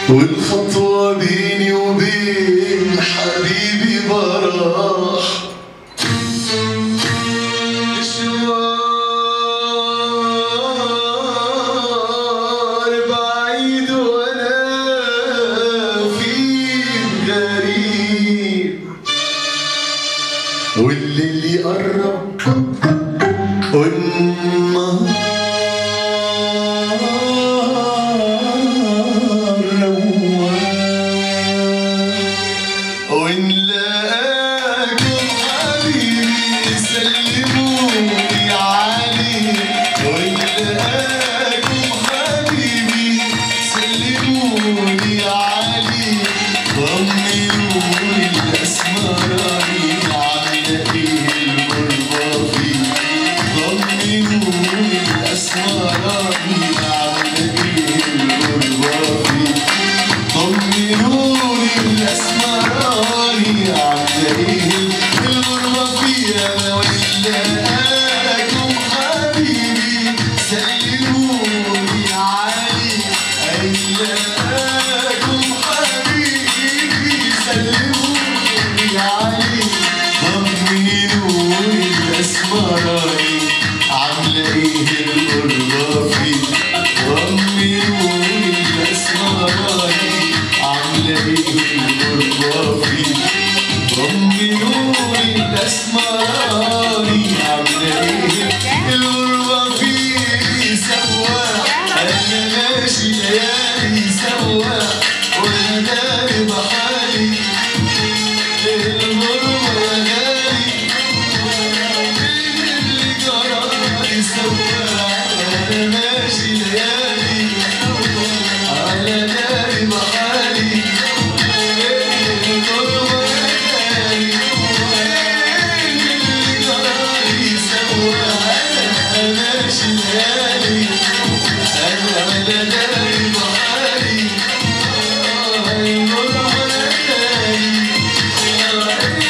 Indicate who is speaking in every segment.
Speaker 1: والخطوة بيني وبين حبيبي براح مشوار بعيد وانا فيه غريب والليل يقرب والنهار رواق ونلاقاكم حبيبي سلموني عليه ونلاقاكم حبيبي سلموني عليه طمنوني الاسمراني عامله ايه الغربه فيه طمنوني الاسمراني عامله ايه الغربه فيه طمنوني الاسمراني عامله ايه الغربه فيها انا ولاكم حبيبي سلموني عليه ايلاكم حبيبي سلموني عليه طمنوني الاسمراني عامله ايه الغربه فيه طمنوني الاسمراني عامله ايه الغربه فيه طمنوني الاسمراني عامله ايه الغربه فيه سواح انا ماشي ليالي سواح وانا داري بحالي الغربه يا غالي اللي جرالي سواح انا ماشي ليالي على داري بحالي الغربه يا غالي اللي جرالي سواح انا ماشي ليالي انا على داري بحالي الغربه يا غالي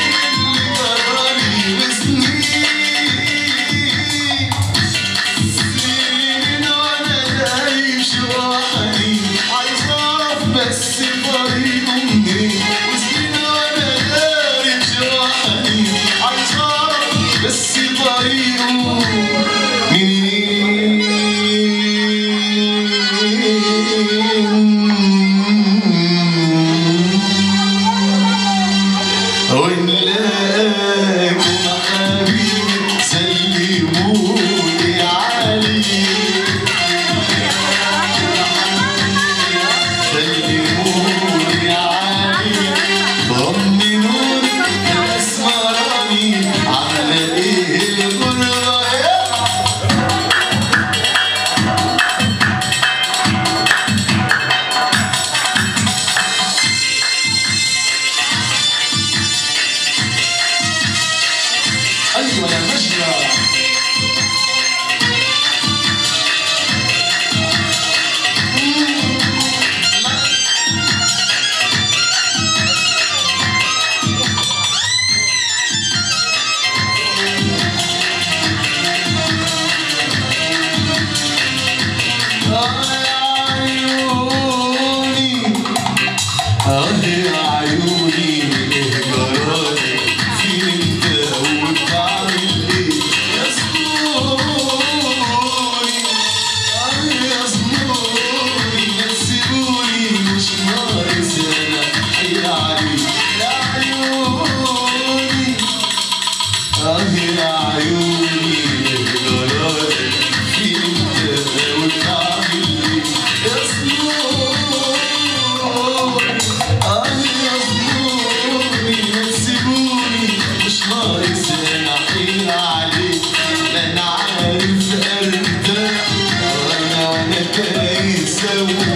Speaker 1: بس طريقه منين وسنين وانا داري بجراحني عايز اعرف بس طريقه منين ونلاقوا حبيبي سلموني عليه سلموني عليه طمنوني الاسمراني على ايه الغربه ايوه يا مجرى عيوني اه يا عيوني ايه جرالي فين انت وبتعمل ايه يا زنوري اه يا زنوري ما تسيبوني مش ناقص انا حي عليك يا عيوني اه يا عيوني ايه جرالي فين انت وبتعمل ايه يا زنوري اه يا زنوري ما تسيبوني مش ناقص انا حيل عليك لا انا عارف ارتاح وانا وانا كويس اوي